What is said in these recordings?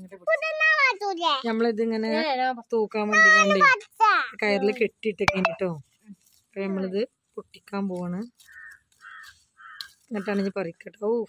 നമ്മളിതിങ്ങനെ തൂക്കാൻ വേണ്ടി കണ്ടി കയറിൽ കെട്ടിയിട്ടൊക്കെ കേട്ടോ അപ്പൊ നമ്മളിത് പൊട്ടിക്കാൻ പോവാണ് എന്നിട്ടാണ് ഇനി പറിക്കട്ടോ ഓ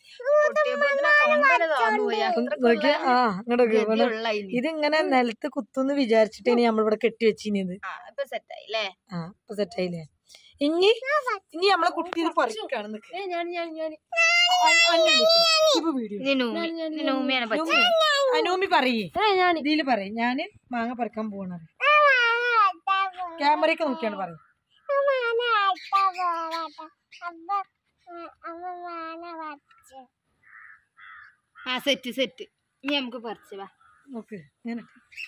നോക്കിയേ ആ ഇങ്ങോട്ടൊക്കെ ഇതിങ്ങനെ നിലത്ത് കുത്തുന്ന് വിചാരിച്ചിട്ടാണ് നമ്മളിവിടെ കെട്ടി വെച്ചിരുന്നത് ഇപ്പൊ സെറ്റായി അല്ലേ ആ ഇപ്പൊ സെറ്റായില്ലേ ഇനി ഇനി നമ്മളെ കുട്ടി ഇത് പറിക്കാണ് നിക്ക്. അ- അന്നെ വിളിച്ചോ. ഇപ്പൊ വീഡിയോ ഇത് നൂമി ഇത് നൂമിയാണ് പച്ച അനൂമി പറയേ ഇതില് പറയും ഞാന് മാങ്ങ പറിക്കാൻ പോവാണ് ക്യാമറയൊക്കെ നോക്കിയാണ് പറയും ആ സെറ്റ് സെറ്റ് ഇനി നമുക്ക് പറിച്ചു വാ നോക്ക് ഞാൻ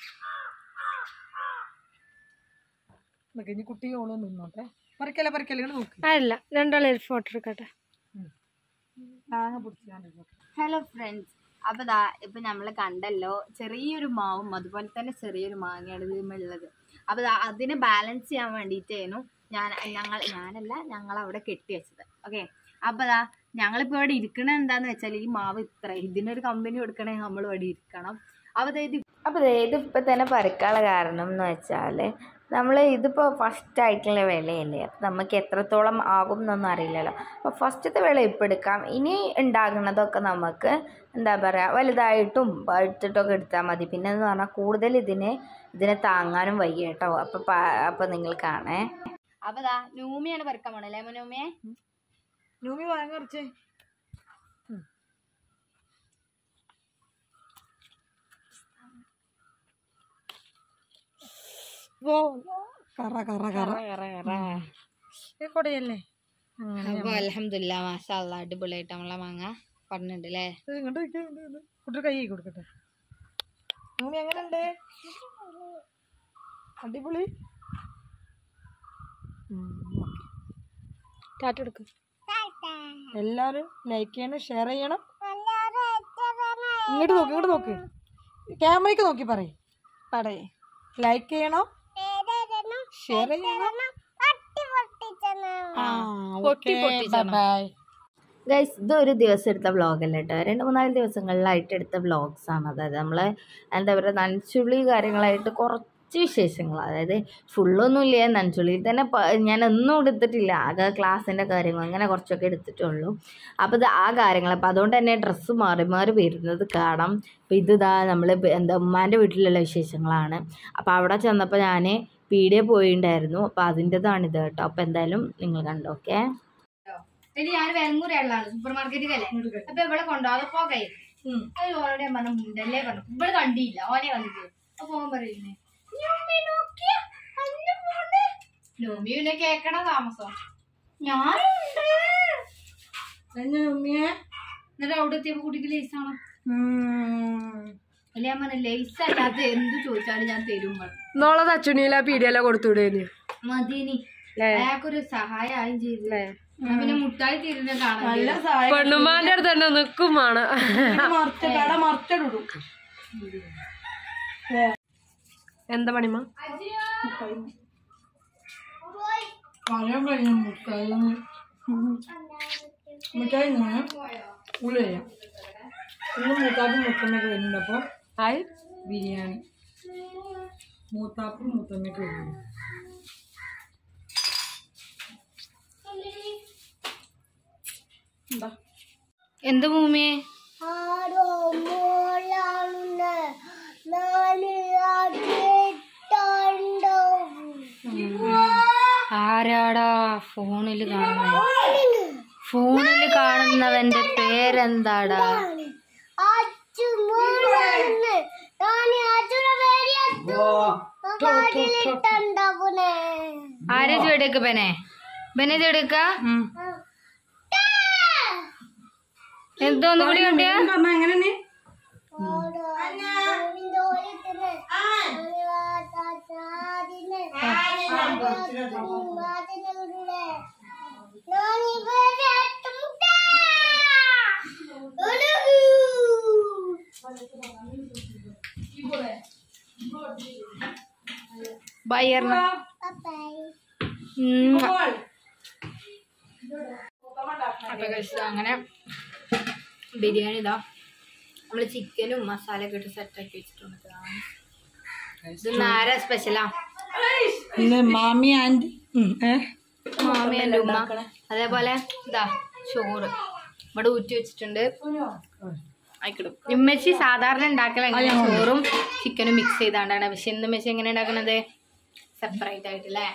ഇനി കുട്ടി ഓളോ നിന്നോട്ടെ പറിക്കല പറിക്കല ഇങ്ങോട്ട് നോക്ക് അല്ല രണ്ടാളെ ഫോട്ടോ എടുക്കട്ടെ മാങ്ങ പൊടിച്ചാണ്ട് ഹലോ ഫ്രണ്ട്സ് അപ്പൊ ദാ ഇപ്പൊ നമ്മള് കണ്ടല്ലോ ചെറിയൊരു മാവും അതുപോലെ തന്നെ ചെറിയൊരു മാങ്ങയാണ് ഇതിലുള്ളത് അപ്പൊ ദാ അതിനെ ബാലൻസ് ചെയ്യാൻ വേണ്ടിയിട്ടായിരുന്നു ഞാൻ ഞങ്ങൾ ഞാനല്ല ഞങ്ങൾ അവിടെ കെട്ടി വെച്ചത് ഓക്കെ അപ്പൊ ദാ ഞങ്ങളിപ്പോ ഇവിടെ ഇരിക്കണ എന്താന്ന് വെച്ചാൽ ഈ മാവ് ഇത്ര ഇതിനൊരു കമ്പനി കൊടുക്കണേ നമ്മൾ ഇവിടെ ഇരിക്കണം അപ്പൊ ദേ ഇത് അപ്പോൾ ഇത് ഇപ്പം തന്നെ പറിക്കാനുള്ള കാരണം എന്ന് വെച്ചാൽ നമ്മൾ ഇതിപ്പോൾ ഫസ്റ്റ് ആയിട്ടുള്ള വിളയല്ലേ അപ്പം നമുക്ക് എത്രത്തോളം ആകും എന്നൊന്നും അറിയില്ലല്ലോ അപ്പോൾ ഫസ്റ്റത്തെ വിള ഇപ്പം എടുക്കാം ഇനി ഉണ്ടാകുന്നതൊക്കെ നമുക്ക് എന്താ പറയുക വലുതായിട്ടും പഴുത്തിട്ടൊക്കെ എടുത്താൽ മതി പിന്നെ എന്ന് പറഞ്ഞാൽ കൂടുതൽ ഇതിനെ ഇതിനെ താങ്ങാനും വയ്യ കേട്ടോ അപ്പോൾ അപ്പോൾ നിങ്ങൾ കാണേ അപ്പൊ ദാ നൂമിയാണ് പറിക്കാൻ പോണല്ലേ നൂമിയെ നൂമി മാങ്ങ പറിച്ചേ ഓ കറ കറ കറ ഈ കൊടയല്ലേ അങ്ങനെ അപ്പൊ അലഹമില്ല മാഷാല്ല അടിപൊളിയായിട്ട് നമ്മളെ മാങ്ങ പറഞ്ഞിട്ടുണ്ട് അല്ലേ ഇത് ഇങ്ങോട്ട് വെക്ക്, ഇത് ഇത്. കുട്ടി കൈ കൊടുക്കട്ടെ നൂമി എങ്ങനെയുണ്ട് അടിപൊളി ഉം, ഓക്കേ. ടാറ്റ എടുക്കും എല്ലാവരും ലൈക്ക് ചെയ്യണം ഷെയർ ചെയ്യണം ഇങ്ങോട്ട് നോക്ക് ഇങ്ങോട്ട് നോക്ക് ക്യാമറയ്ക്ക് നോക്കി പറയും പറയേ ലൈക്ക് ചെയ്യണം ഷെയർ ചെയ്യണം ആ ഓക്കെ ബൈ ഗൈസ് ഇതൊരു ദിവസം എടുത്ത വ്ളോഗല്ല കേട്ടോ രണ്ട് മൂന്നാല് ദിവസങ്ങളിലായിട്ട് എടുത്ത വ്ളോഗ്സ് ആണ് അതായത് നമ്മൾ എന്താ പറയുക നനച്ചുള്ളി കാര്യങ്ങളായിട്ട് കുറച്ച് വിശേഷങ്ങൾ അതായത് ഫുള്ളൊന്നും ഇല്ല നനച്ചുള്ളിയിൽ തന്നെ പ- ഞാൻ ഒന്നും എടുത്തിട്ടില്ല ആകെ ക്ലാസ്സിൻ്റെ കാര്യങ്ങൾ അങ്ങനെ കുറച്ചൊക്കെ എടുത്തിട്ടുള്ളൂ അപ്പോൾ ഇത് ആ കാര്യങ്ങൾ അപ്പോൾ അതുകൊണ്ട് തന്നെ ഡ്രസ്സ് മാറി മാറി വരുന്നത് കാണാം അപ്പോൾ ഇത് ഇതാ നമ്മൾ എന്താ ഉമ്മാൻ്റെ വീട്ടിലുള്ള വിശേഷങ്ങളാണ് അപ്പോൾ അവിടെ ചെന്നപ്പോൾ ഞാൻ പീടിയെ പോയിണ്ടായിരുന്നു അപ്പോൾ അതിൻ്റെതാണ് ഇത് കേട്ടോ അപ്പോൾ എന്തായാലും നിങ്ങൾ കണ്ടോക്കെ ഇനി ഞാൻ വെങ്ങൂരുള്ളതാണ് സൂപ്പർ മാർക്കറ്റിലല്ലേ അപ്പൊ ഇവിടെ കൊണ്ടുപോകാതെ പോകേ അത് ഓളോട് ഞാൻ പറഞ്ഞു മുണ്ടല്ലേ പറഞ്ഞു ഇവിടെ കണ്ടില്ല ഓനെ കണ്ടിട്ട് അപ്പൊ ഓൻ പറയുന്നേ നോമി പിന്നെ കേക്കണ താമസം ഞാനുണ്ട് എന്നിട്ട് അവിടെ എത്തിയപ്പോ കുട്ടിക്ക് ലേസാണ് അല്ലെ ഞാൻ പറഞ്ഞ ലേസ് അല്ലാത്ത എന്ത് ചോദിച്ചാലും ഞാൻ തരും പറഞ്ഞു നോളെ തച്ചുണിയില പീടിയല്ല കൊടുത്തുവിടേന് മതിനി അയാൾക്കൊരു സഹായം ചെയ്തു ഞാൻ പിന്നെ മുട്ടായി തീരുന്ന കാണാൻ പെണ്ണുമ്മാന്റെ അടുത്ത് തന്നെ നിക്കും വേണം എന്താ പണിമ പറയാൻ കഴിഞ്ഞ മുട്ടായി മുട്ടായി ഞാൻ ഉള്ളി ചെയ്യാം ഇന്ന് മൂത്താപ്പും മുത്തമ്മയൊക്കെ വരുന്നുണ്ട് അപ്പോൾ ഹായ് ബിരിയാണി മൂത്താപ്പും മുത്തമ്മയൊക്കെ വരുന്നുണ്ട് എന്ത് ഭൂമിയെ ആരാടാ ഫോണില് കാണുന്നത് ഫോണിൽ കാണുന്നവന്റെ പേരെന്താടാ ആരെ ചെടുക്ക ബനെ ബനെ ചെടുക്ക എന്തോന്നു കൂടി കണ്ടിയാ ബയ്യറിന അപ്പൊ guys, അങ്ങനെ ബിരിയാണി ഇതാ നമ്മൾ ചിക്കനും മസാലയൊക്കെ ഇട്ട് സെറ്റാക്കി വെച്ചിട്ടുണ്ട് ഇത് നാര സ്പെഷ്യലാ ഇന്ന് മാമി ആൻഡ് മാമി എൻ്റെ ഉമ്മ അതേപോലെ ഇതാ ചോറ് ഇവിടെ ഊറ്റി വെച്ചിട്ടുണ്ട് ആയിക്കിടും ഉമ്മച്ചി സാധാരണ ഉണ്ടാക്കൽ എങ്ങനെ ചോറും ചിക്കനും മിക്സ് ചെയ്താണ്ടാണ് പക്ഷെ ഇന്ന് ഉമ്മച്ചി എങ്ങനെ ഉണ്ടാക്കണത് സെപ്പറേറ്റ് ആയിട്ടല്ലേ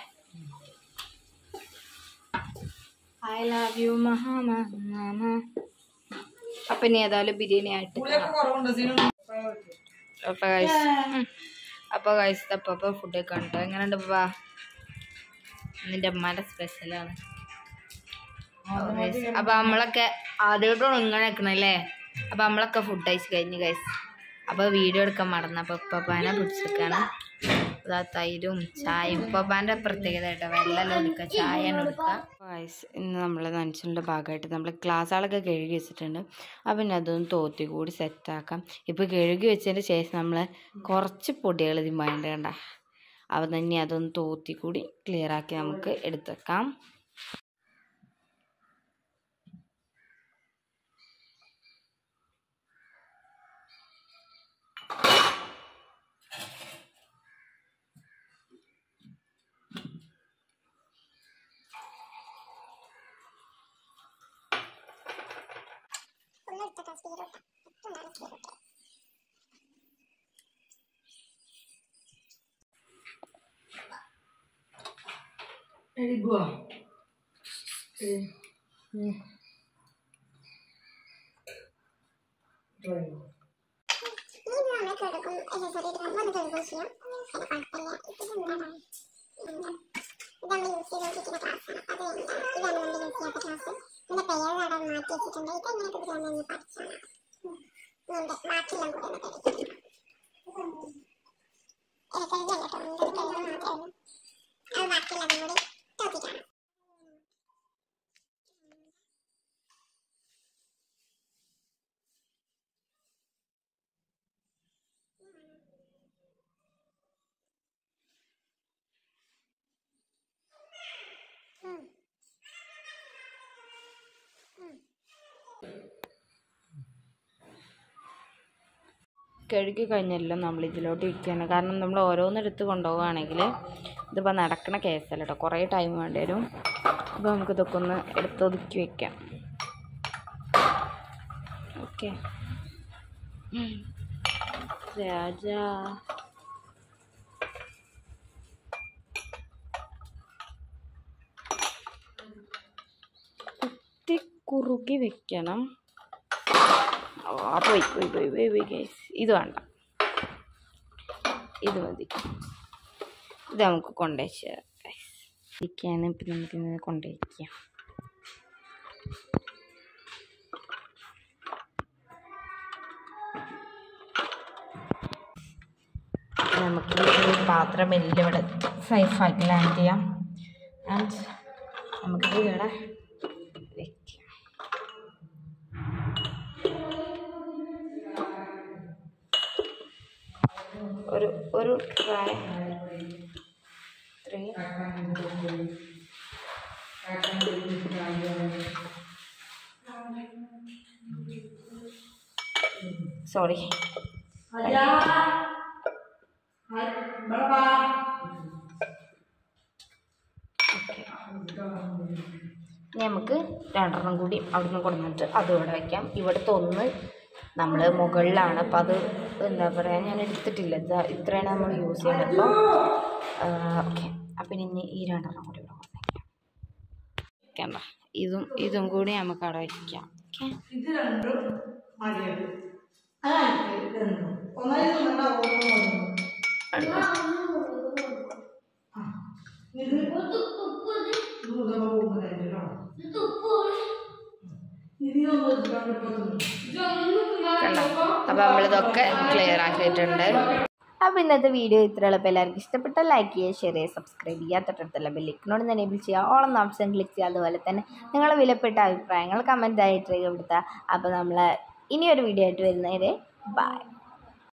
ഐ ലവ് യു മഹാമ അപ്പൊ ഇനി ഏതായാലും ബിരിയാണി ആയിട്ട് അപ്പൊ guys, ഉം. അപ്പൊ കഴിച്ച അപ്പൊ ഫുഡ് കണ്ടോ എങ്ങനെയുണ്ട് പാ നിന്റെ അമ്മയുടെ സ്പെഷ്യലാണ് അപ്പൊ നമ്മളൊക്കെ ആദ്യമായിട്ടാണ് ഇങ്ങനെ വെക്കണല്ലേ അപ്പൊ നമ്മളൊക്കെ ഫുഡ് കഴിച്ച് കഴിഞ്ഞ് കഴിച്ച് അപ്പൊ വീഡിയോ എടുക്കാൻ മറന്നു അപ്പൊ ഉപ്പാപ്പാനെ പിടിച്ചെടുക്കാണ് അതാ തൈരും ചായയും ഉപ്പാപ്പാൻ്റെ പ്രത്യേകത കേട്ടോ വെള്ളം എടുക്കുക ചായ എടുക്കുക വയസ്സ് ഇന്ന് നമ്മൾ നനച്ചിൻ്റെ ഭാഗമായിട്ട് നമ്മൾ ഗ്ലാസ്സുകളൊക്കെ കഴുകി വെച്ചിട്ടുണ്ട് അപ്പം ഇനി അതൊന്ന് തോത്തി കൂടി സെറ്റാക്കാം ഇപ്പോൾ കഴുകി വെച്ചതിന് ശേഷം നമ്മൾ കുറച്ച് പൊടികൾ ഇത് വേണ്ട അപ്പം തന്നെ അതൊന്ന് തോത്തി കൂടി ക്ലിയർ ആക്കി നമുക്ക് എടുത്തേക്കാം കഴുകി കഴിഞ്ഞെല്ലാം നമ്മൾ ഇതിലോട്ട് ഇരിക്കുകയാണ് കാരണം നമ്മൾ ഓരോന്നെടുത്ത് കൊണ്ടുപോവുകയാണെങ്കിൽ ഇതിപ്പോൾ നടക്കണ കേസല്ല കേട്ടോ കുറേ ടൈം വേണ്ടി വരും അപ്പോൾ നമുക്ക് ഇതൊക്കെ ഒന്ന് എടുത്തൊതുക്കി വെക്കാം ഓക്കെ രാജാ കുത്തി കുറുകി വെക്കണം ഓ, ആ പോയി പോയി പോയി പോയി പോയി ഗൈസ് ഇത് വേണ്ട ഇത് മതി ഇത് നമുക്ക് കൊണ്ടുവച്ച് ഗൈസ് ഇരിക്കാണ് ഇപ്പം നമുക്ക് ഇന്ന് കൊണ്ടുവയ്ക്കാം നമുക്ക് ഈ പാത്രം എല്ലാം ഇവിടെ സേഫായിട്ട് ലാൻഡ് ചെയ്യാം ആൻഡ് നമുക്കിത് ഇവിടെ വെക്കാം ഒരു ഒരു ട്രൈ ത്രീ സോറി ഇനി നമുക്ക് രണ്ടെണ്ണം കൂടി അവിടുന്ന് കൊടുത്തിട്ട് അത് ഇവിടെ വയ്ക്കാം ഇവിടുത്തെ ഒന്ന് നമ്മൾ മുകളിലാണ് അപ്പം അത് എന്താ പറയുക ഞാൻ എടുത്തിട്ടില്ല ഇത് ഇത്രയാണ് നമ്മൾ യൂസ് ചെയ്യുന്നത് ഓക്കെ അപ്പം ഇനി ഈ രണ്ടെണ്ണം കൂടി ഇവിടെ കൊണ്ടുവയ്ക്കാം വെക്കണ്ട ഇതും ഇതും കൂടി നമുക്ക് അവിടെ വയ്ക്കാം ഓക്കെ ഇത് രണ്ടും മതിയാണ് അതാണ് ഇത് രണ്ടും ഒന്നായി തിന്നണ്ട ഓർമ്മ ഇത് നൂതന പോകുന്നതല്ലോ ഇതിനൊന്നും ഇല്ലാണ്ട് ഇപ്പൊ തിന്നു. കണ്ടോ അപ്പം നമ്മളിതൊക്കെ ക്ലിയർ ആക്കിയിട്ടുണ്ട് അപ്പോൾ ഇന്നത്തെ വീഡിയോ ഇത്ര എളുപ്പം എല്ലാവർക്കും ഇഷ്ടപ്പെട്ട ലൈക്ക് ചെയ്യുക ഷെയർ ചെയ്യുക സബ്സ്ക്രൈബ് ചെയ്യുക തൊട്ടടുത്തുള്ള ബെല്ലിക്കിനോട് തന്നെ എനേബിൾ ചെയ്യുക ഓളം ഓപ്ഷൻ ക്ലിക്ക് ചെയ്യുക അതുപോലെ തന്നെ നിങ്ങളുടെ വിലപ്പെട്ട അഭിപ്രായങ്ങൾ കമൻ്റ് ആയിട്ട് രേഖപ്പെടുത്തുക അപ്പോൾ നമ്മൾ ഇനിയൊരു വീഡിയോ ആയിട്ട് വരുന്നവരെ ബൈ